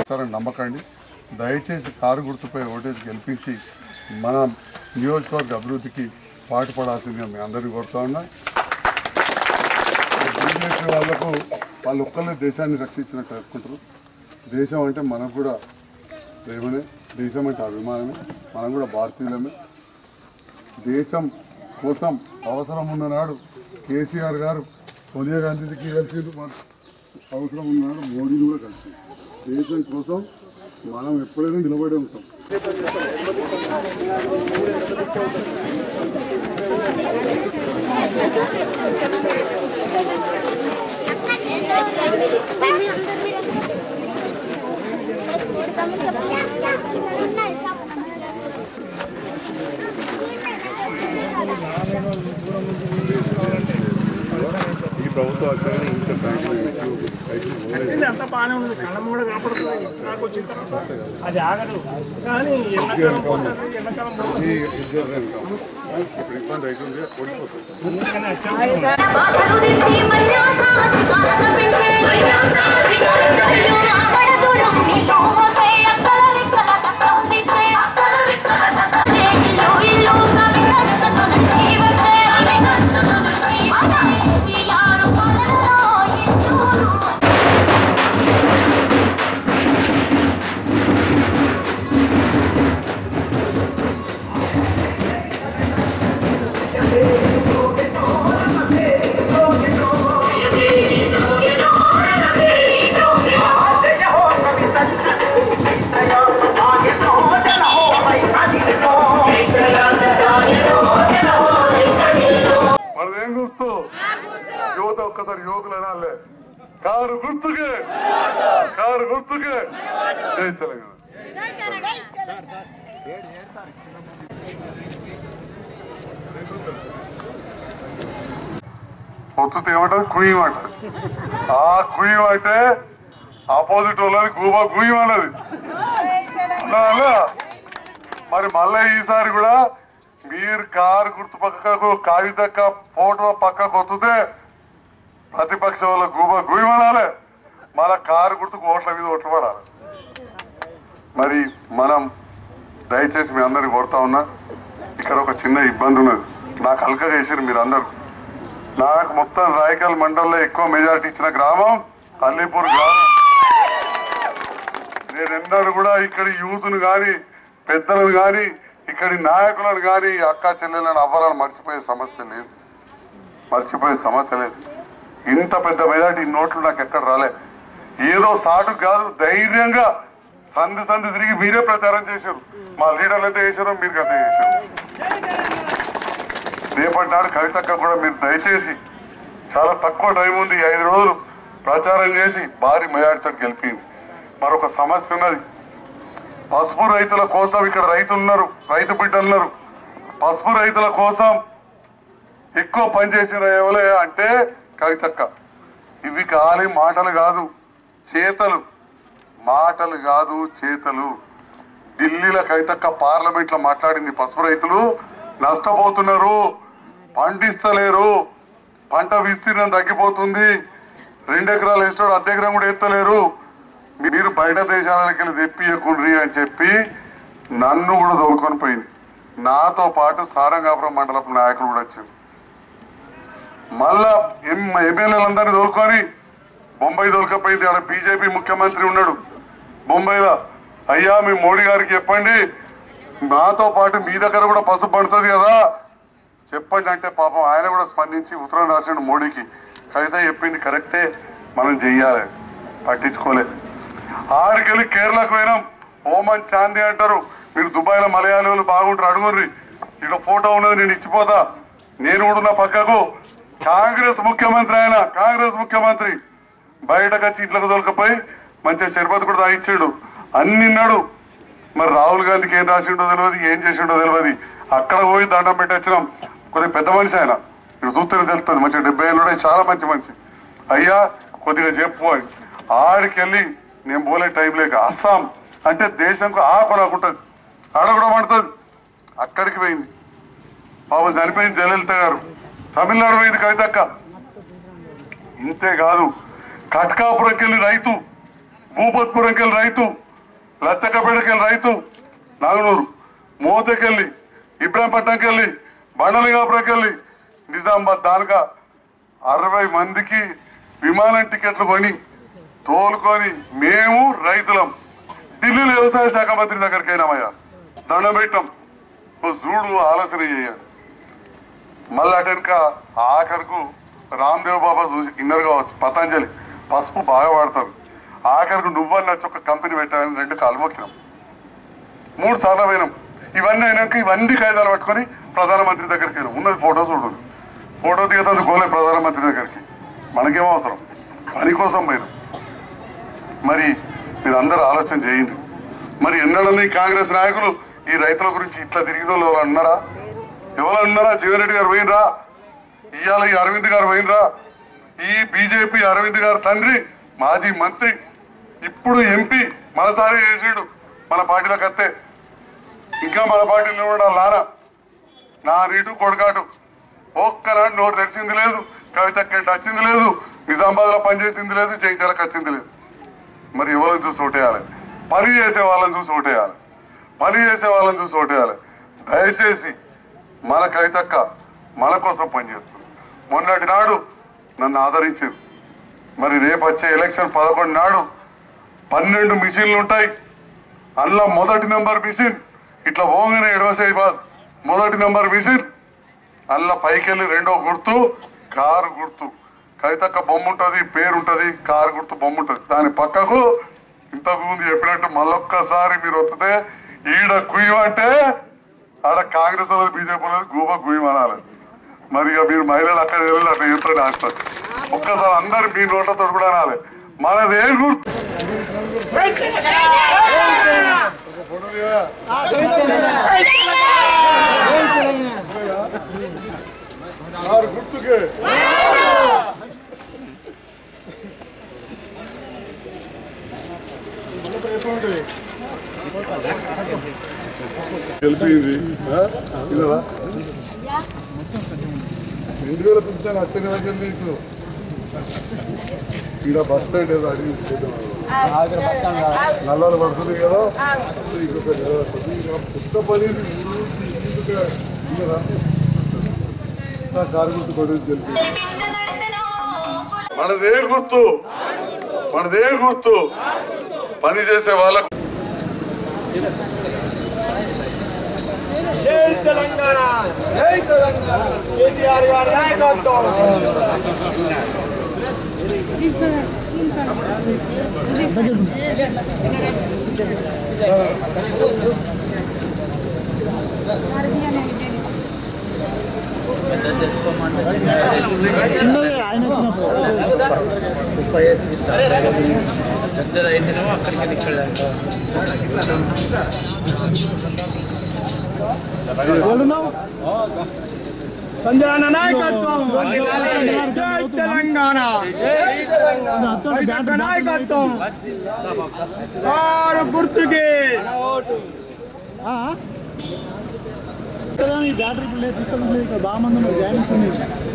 ప్రచారం నమ్మకండి దయచేసి కారు గుర్తుపై ఓటేసి గెలిపించి మన నియోజకవర్గ అభివృద్ధికి పాటుపడాల్సిందిగా మీ అందరినీ కోరుతా ఉన్నా బీజేపీ వాళ్ళకు వాళ్ళు ఒక్కళ్ళే దేశాన్ని రక్షించినట్టు చెప్పుకుంటారు దేశం అంటే మనకు కూడా ప్రేమనే దేశం అంటే అభిమానమే మనం కూడా భారతీయులమే దేశం కోసం అవసరం ఉన్ననాడు కేసీఆర్ గారు సోనియా గాంధీకి కలిసిండు మన అవసరం ఉన్నాడు మోడీని కూడా కలిసి దేశం కోసం మనం ఎప్పుడైనా నిలబడి ఉంటాం ఈ ప్రభుత్వం వచ్చాక ఇంత బ్యాంకులు పెట్టి సైకిల్ పోలేదు. ఇది అంతా బాగానే ఉంది కళ్ళం కూడా కనపడుతుంది నాకు వచ్చిన తర్వాత అది ఆగదు కానీ ఎండాకాలం పోతుంది ఎండాకాలం పోతుంది ఈ ఉద్యోగం ఇంకా. ఇప్పుడు ఇబ్బంది అవుతుంది ఓడిపోతుంది కానీ వచ్చాము. మనదేం చూస్తూ యువత ఒక్కసారి యువకులు అనాలే కారు గుర్తుకే కారు గుర్తుకే జై తెలంగాణ పొత్తుతో ఏమంటది కుయ్యం అంటది ఆ కుయ్యం అంటే ఆపోజిట్ వాళ్ళని గూబా కుయ్యం అన్నది అలా మరి మళ్ళీ ఈసారి కూడా మీరు కారు గుర్తు పక్కకు కాగితక్క ఫోటో పక్కకు వస్తుంటే ప్రతిపక్ష వాళ్ళ గూబ గుయ్యమనాలి మళ్ళా కారు గుర్తుకు ఓట్ల మీద ఓట్లు పడాలి మరి మనం దయచేసి మీ అందరిని కోరుతా ఉన్నా ఇక్కడ ఒక చిన్న ఇబ్బంది ఉన్నది నాకు అల్క చేసారు మీరు అందరు నాకు మొత్తం రాయకల్ మండలంలో ఎక్కువ మెజారిటీ ఇచ్చిన గ్రామం అల్లీపూర్ గ్రామం నేను ఎన్నడూ కూడా ఇక్కడి యూత్ను కానీ పెద్దలను కానీ ఇక్కడి నాయకులను కానీ అక్క చెల్లెలను అవ్వాలని మర్చిపోయే సమస్య లేదు మర్చిపోయే సమస్య లేదు ఇంత పెద్ద మెజార్టీ నోట్లు నాకు ఎక్కడ రాలే ఏదో సాటు కాదు ధైర్యంగా సంధి సంధి తిరిగి మీరే ప్రచారం చేశారు మా లీడర్లు అయితే చేశారో మీరు కథ చేశారు రేపటి నాడు కవితక్క కూడా మీరు దయచేసి చాలా తక్కువ టైం ఉంది ఈ ఐదు రోజులు ప్రచారం చేసి భారీ మెజార్టీతో గెలిపింది మరొక సమస్య ఉన్నది పసుపు రైతుల కోసం ఇక్కడ రైతులు ఉన్నారు రైతు బిడ్డలు ఉన్నారు పసుపు రైతుల కోసం ఎక్కువ పనిచేసిన ఎవలే అంటే కవితక్క ఇవి కాలి మాటలు కాదు చేతలు మాటలు కాదు చేతలు ఢిల్లీలో కవితక్క పార్లమెంట్ లో మాట్లాడింది పసుపు రైతులు నష్టపోతున్నారు పండిస్తలేరు పంట విస్తీర్ణం తగ్గిపోతుంది రెండు ఎకరాలు వేస్తాడు అర్ధ ఎకరం కూడా ఎత్తలేరు మీరు బయట దేశాలకి వెళ్ళి తెప్పియకుండ్రి అని చెప్పి నన్ను కూడా తోలుకొని పోయింది నాతో పాటు సారంగాపురం మండలపు నాయకులు కూడా వచ్చింది మళ్ళా ఎం ఎమ్మెల్యేలందరినీ తోలుకొని బొంబాయి తోలుకపోయింది ఆడ బీజేపీ ముఖ్యమంత్రి ఉన్నాడు బొంబాయిలో అయ్యా మీ మోడీ గారికి చెప్పండి నాతో పాటు మీ దగ్గర కూడా పసుపు పడుతుంది కదా చెప్పండి అంటే పాపం ఆయన కూడా స్పందించి ఉత్తరం రాసిండు మోడీకి కవిత చెప్పింది కరెక్టే మనం చెయ్యాలి పట్టించుకోలే ఆడికెళ్ళి కేరళకు పోయినాం ఓమన్ చాందీ అంటారు మీరు దుబాయ్లో మలయాళీ వాళ్ళు బాగుంటారు అడుగుర్రి ఇక ఫోటో ఉన్నది నేను ఇచ్చిపోతా నేను కూడా ఉన్న పక్కకు కాంగ్రెస్ ముఖ్యమంత్రి ఆయన కాంగ్రెస్ ముఖ్యమంత్రి బయటకు వచ్చి ఇంట్లోకి దొరకపోయి మంచిగా షర్బత్ కూడా తాగిచ్చాడు అన్ని ఉన్నాడు మరి రాహుల్ గాంధీకి ఏం రాసిండో తెలియదు ఏం చేసిండో తెలియదు అక్కడ పోయి దండం పెట్టి వచ్చినాం కొద్దిగా పెద్ద మనిషి ఆయన ఇక్కడ చూస్తేనే తెలుస్తుంది మంచిగా డెబ్బై ఏళ్ళు ఉన్నాయి, చాలా మంచి మనిషి అయ్యా కొద్దిగా చెప్పు అని ఆడికెళ్ళి నేను పోలే టైం లేక అస్సాం అంటే దేశంకు ఆపరాకుంటుంది ఆడ కూడా పడుతుంది అక్కడికి పోయింది పాపం చనిపోయింది జయలలిత గారు తమిళనాడు పోయింది కవితక్క ఇంతే కాదు కట్కాపురంకి వెళ్ళి రైతు భూపత్పురంకెళ్ళి రైతు లచ్చకపేటకెళ్ళి రైతు నాగనూరు మోతకెళ్ళి ఇబ్రాంపట్నంకెళ్ళి బండలింగాపురంకెళ్ళి నిజామాబాద్ దానిగా అరవై మందికి విమానం టికెట్లు కొని తోలుకొని మేము రైతులం ఢిల్లీలో వ్యవసాయ శాఖ మంత్రి దగ్గరికి అయినామయ్యా దండం పెట్టాం ఓ చూడు ఆలోచన చేయాలి మళ్ళీ అటెనక ఆఖరుకు రామ్దేవ్ బాబా చూసి ఇన్నర్ కావచ్చు పతంజలి పసుపు బాగా వాడతారు ఆఖరుకు నువ్వని వచ్చి ఒక కంపెనీ పెట్టాలని రెండు కాలు మొక్కినాం మూడు సార్లు పోయినాం ఇవన్నీ అయినాక ఇవన్నీ కాయిదాలు పట్టుకొని ప్రధానమంత్రి దగ్గరికి వెళ్ళాం ఉన్నది ఫోటో చూడు ఫోటో దిగుతుంది గోలే ప్రధానమంత్రి దగ్గరికి మనకేం అవసరం పని కోసం పోయినాం మరి మీరు అందరూ ఆలోచన చేయండి మరి ఎన్నడన్నా ఈ కాంగ్రెస్ నాయకులు ఈ రైతుల గురించి ఇట్లా తిరిగిన వాళ్ళు ఎవరు అన్నారా ఎవరు అన్నారా జీవన్ రెడ్డి గారు పోయినరా ఇవాళ ఈ అరవింద్ గారు పోయినరా ఈ బీజేపీ అరవింద్ గారు తండ్రి మాజీ మంత్రి ఇప్పుడు ఎంపీ మనసారి చేసిండు మన పార్టీలోకి వస్తే ఇంకా మన పార్టీలో కూడా లారా నా నీటు కొడకాటు ఒక్కనాడు నోరు తెరిచింది లేదు కవిత వచ్చింది లేదు నిజామాబాద్ లో పనిచేసింది లేదు జైత్యాలకు వచ్చింది లేదు మరి ఎవరిని చూసి ఓటేయాలి పని చేసే వాళ్ళని చూసి ఓటేయాలి పని చేసే వాళ్ళని చూసి ఓటేయాలి దయచేసి మన కవితక్క మన కోసం పనిచేస్తుంది మొన్నటి నాడు నన్ను ఆదరించింది మరి రేపు వచ్చే ఎలక్షన్ పదకొండు నాడు పన్నెండు మిషన్లు ఉంటాయి అందులో మొదటి నెంబర్ మిషన్ ఇట్లా పోగానే ఎడవ చేయబాద్ మొదటి నెంబర్ మిషన్ అందులో పైకి వెళ్ళి రెండో గుర్తు కారు గుర్తు కవితక్క బొమ్మ ఉంటుంది పేరు ఉంటుంది కారు గుర్తు బొమ్మ ఉంటుంది దాని పక్కకు ఇంతకు ముందు చెప్పినట్టు మళ్ళొక్కసారి మీరు వస్తే ఈడ కుయ్యం అంటే ఆడ కాంగ్రెస్ వాళ్ళది బీజేపీ వాళ్ళది గూబ కుయ్యం అనాలి మరి ఇక మీరు మహిళలు అక్కడ వెళ్ళి అట్లా చెప్తాడు ఆస్తారు ఒక్కసారి అందరు మీ నోట్లతో కూడా అనాలి మనది ఏ గుర్తు కారు గుర్తుకే గెలిపింది ఇలా రెండు వేల పింఛన్ వచ్చిన దగ్గర నీకు ఇక్కడ బస్ స్టాండ్ ఏదో అడిగి నల్లాలు పడుతుంది కదా ఇంకొక నెల పడుతుంది. ఇక కొత్త పని ఇది. ముందుగా ఉన్నదా? నా కారు గుర్తు కొడుకు తెలిపి మనదే గుర్తు మనదే గుర్తు పని చేసే వాళ్ళకు జై తెలంగాణ జై తెలంగాణ కేసీఆర్ గారి నాయకత్వం పెద్దలు అయితేనేమో అక్కడికి ఇక్కడ దాకా సంజయన నాయకత్వం జై తెలంగాణ రైతక్క నాయకత్వం కారు గుర్తుకి బ్యాటరీ పిల్లలు తీస్తాను ఇక్కడ బాగా మంది ఉన్నారు జాయినింగ్స్ ఉన్నాయి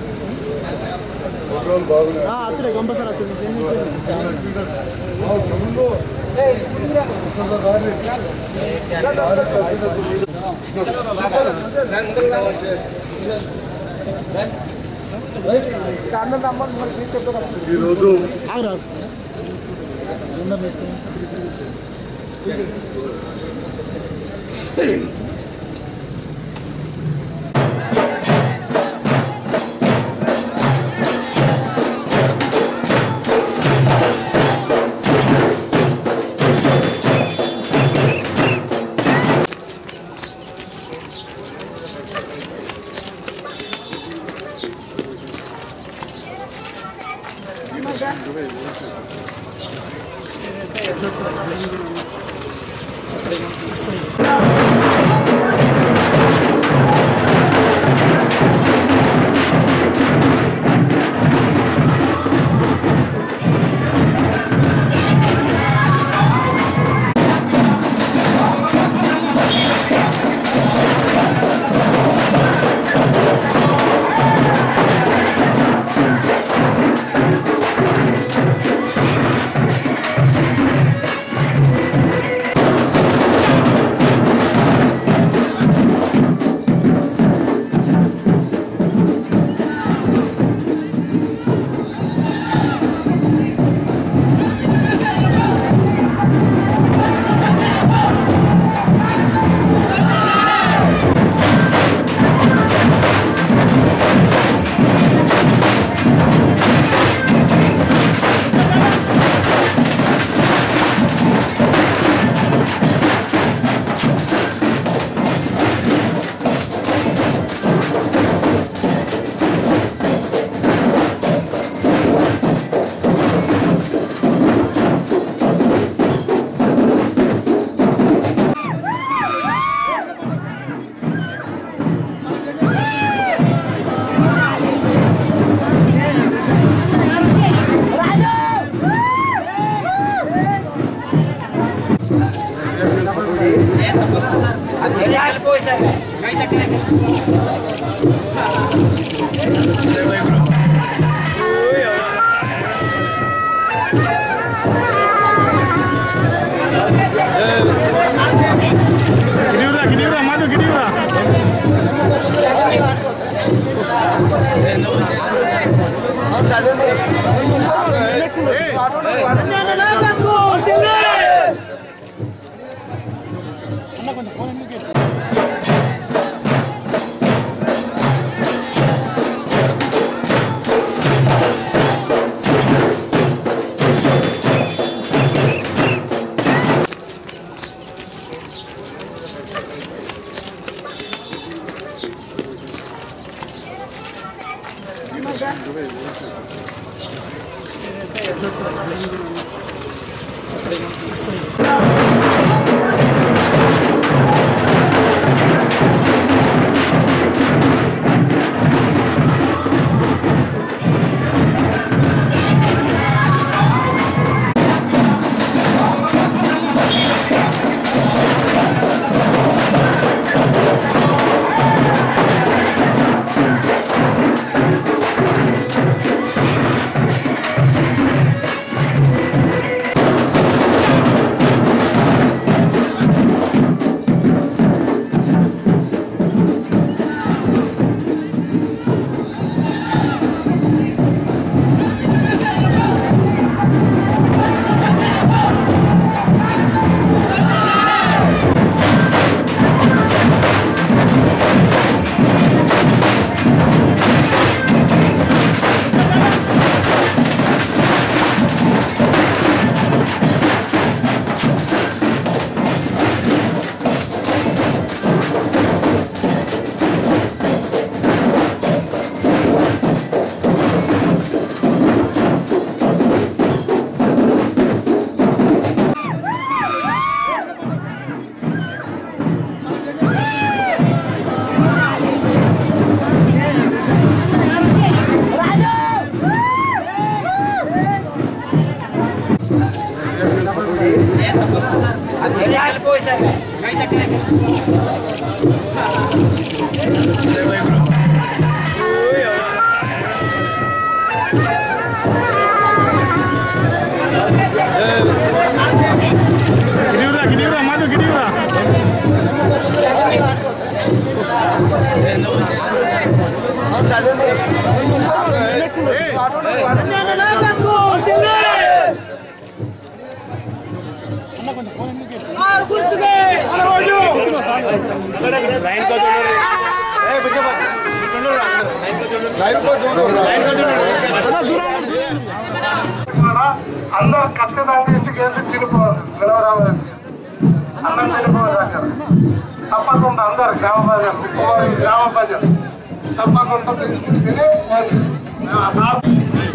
రోజులు బాగున్నాయి వచ్చాడు కంపల్సరీ వచ్చాడు ఏం చెప్పారు ఈరోజు ఆగరాదు సార్ అందరు తీసుకుని ఈ గిరివురా గిరివురా మాధవ్ గిరివురా గిరివురా గిరివురా మాధవ్ గిరివురా అందరు ఖచ్చితంగా ఇంటికి వెళ్ళి తిరిగిపోవాలి పిలవరావాలి అందరు తిరిగిపోవాలి అక్కడ తప్పకుండా అందరు గ్రామ ప్రజలు కోరి గ్రామ ప్రజలు తప్పకుండా తిరిగి తిని వెళ్ళి. ఆ బాబు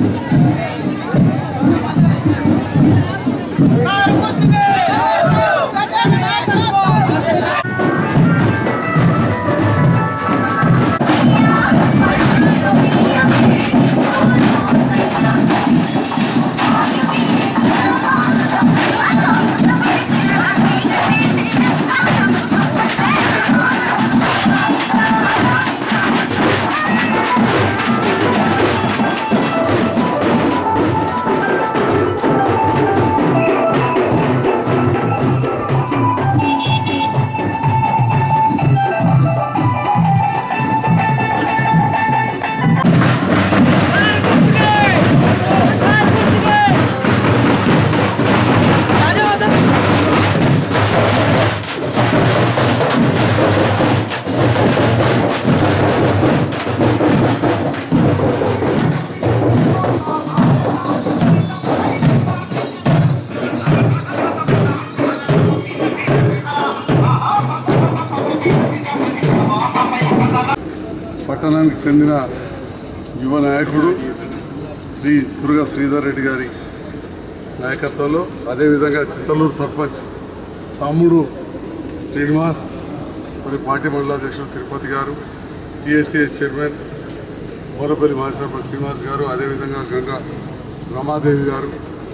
పట్టణానికి చెందిన యువ నాయకుడు శ్రీ దుర్గా శ్రీధర్ రెడ్డి గారి నాయకత్వంలో అదేవిధంగా చింతలూరు సర్పంచ్ తమ్ముడు శ్రీనివాస్ మరి పార్టీ మండలాధ్యక్షుడు తిరుపతి గారు టిఎస్సిఎస్ చైర్మన్ మోరపల్లి మాజీ సర్పంచ్ శ్రీనివాస్ గారు అదేవిధంగా గంగా రమాదేవి గారు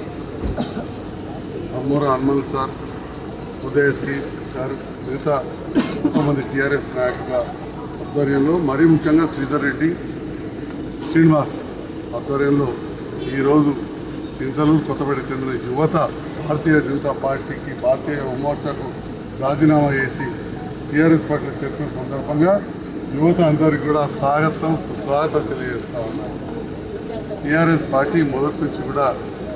అమ్మూర హనుమల్ సార్ ఉదయశ్రీ గారు మిగతా కొంతమంది టీఆర్ఎస్ నాయకుల ఆధ్వర్యంలో మరీ ముఖ్యంగా శ్రీధర్ రెడ్డి శ్రీనివాస్ ఆధ్వర్యంలో ఈరోజు చింతలూరు కొత్తపేట చెందిన యువత భారతీయ జనతా పార్టీకి భారతీయ మోర్చాకు రాజీనామా చేసి టీఆర్ఎస్ పార్టీ చేసిన సందర్భంగా యువత అందరికీ కూడా స్వాగతం సుస్వాగతం తెలియజేస్తా ఉన్నారు టీఆర్ఎస్ పార్టీ మొదటి నుంచి కూడా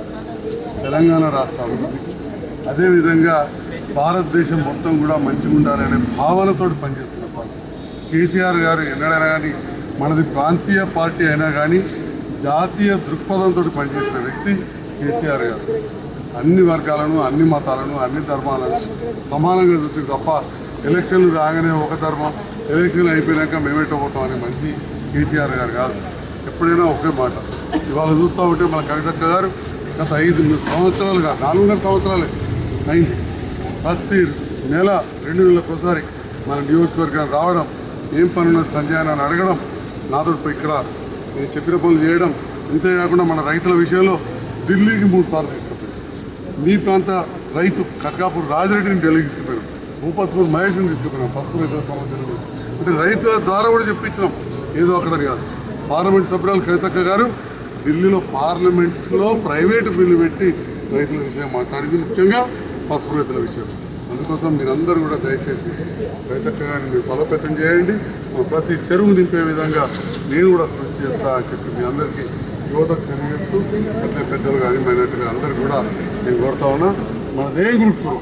తెలంగాణ రాష్ట్ర అభివృద్ధికి అదేవిధంగా భారతదేశం మొత్తం కూడా మంచిగా ఉండాలనే భావనతో పనిచేస్తున్న పార్టీ కేసీఆర్ గారు ఎన్నడైనా కానీ మనది ప్రాంతీయ పార్టీ అయినా కానీ జాతీయ దృక్పథంతో పనిచేసిన వ్యక్తి కేసీఆర్ గారు అన్ని వర్గాలను అన్ని మతాలను అన్ని ధర్మాలను సమానంగా చూసి తప్ప ఎలక్షన్లు రాగానే ఒక ధర్మం ఎలక్షన్లు అయిపోయినాక మేమేటో పోతాం అనే మనిషి కేసీఆర్ గారు కాదు ఎప్పుడైనా ఒకే మాట ఇవాళ చూస్తూ ఉంటే మన కవితక్క గారు గత ఐదు సంవత్సరాలుగా నాలుగున్నర సంవత్సరాలే అయింది ప్రతి నెల రెండు నెలలకు ఒకసారి మన నియోజకవర్గానికి రావడం ఏం పని ఉన్నది సంజయ్ అని అడగడం నాతో ఇక్కడ నేను చెప్పిన పనులు చేయడం అంతేకాకుండా మన రైతుల విషయంలో ఢిల్లీకి మూడు సార్లు తీసుకుపోయాడు మీ ప్రాంత రైతు కట్కాపూర్ రాజిరెడ్డిని ఢిల్లీకి తీసుకుపోయాడు భూపత్పూర్ మహేష్ని తీసుకుపోయినాం పసుపు రైతుల సమస్యల గురించి అంటే రైతుల ద్వారా కూడా చెప్పించినాం ఏదో అక్కడ కాదు పార్లమెంట్ సభ్యురాలు కవితక్క గారు ఢిల్లీలో పార్లమెంట్లో ప్రైవేటు బిల్లు పెట్టి రైతుల విషయం మాట్లాడింది ముఖ్యంగా పసుపు రైతుల విషయం అందుకోసం మీరందరూ కూడా దయచేసి రైతక్క గారిని మీరు బలోపేతం చేయండి మా ప్రతి చెరువు నింపే విధంగా నేను కూడా కృషి చేస్తా అని చెప్పి మీ అందరికీ యువతకు తెలియజేస్తూ అట్లే పెద్దలు కానీ మైనార్టీలు అందరూ కూడా నేను కోరుతా ఉన్నా మనదేం గుర్తు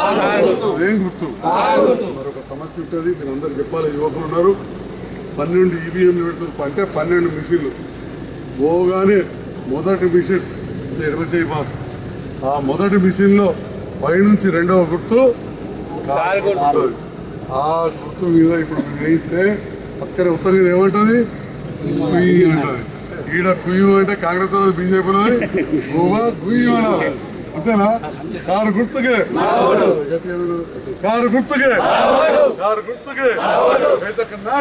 అదేం గుర్తు మరొక సమస్య ఉంటుంది మీరు అందరు చెప్పాలి యువకులు ఉన్నారు పన్నెండు ఈవీఎంలు పెడుతున్నారు అంటే పన్నెండు మిషన్లు పోగానే మొదటి మిషన్ ఎడమసేయి బాస్ ఆ మొదటి మిషన్లో పైనుంచి రెండవ గుర్తు కారు గుర్తు ఉంటుంది. ఆ గుర్తు మీద ఇప్పుడు మీరు వేయిస్తే పక్కన ఉత్తరం ఏమంటుంది కుయ్యి అంటది ఈడ కుయ్యి అంటే కాంగ్రెస్ వాళ్ళు బీజేపీలో గోవా కుయ్యి అనాలి అంతేనా కారు గుర్తుకే గట్టిగా విను. కారు గుర్తుకే కారు గుర్తుకే రైతక్క నా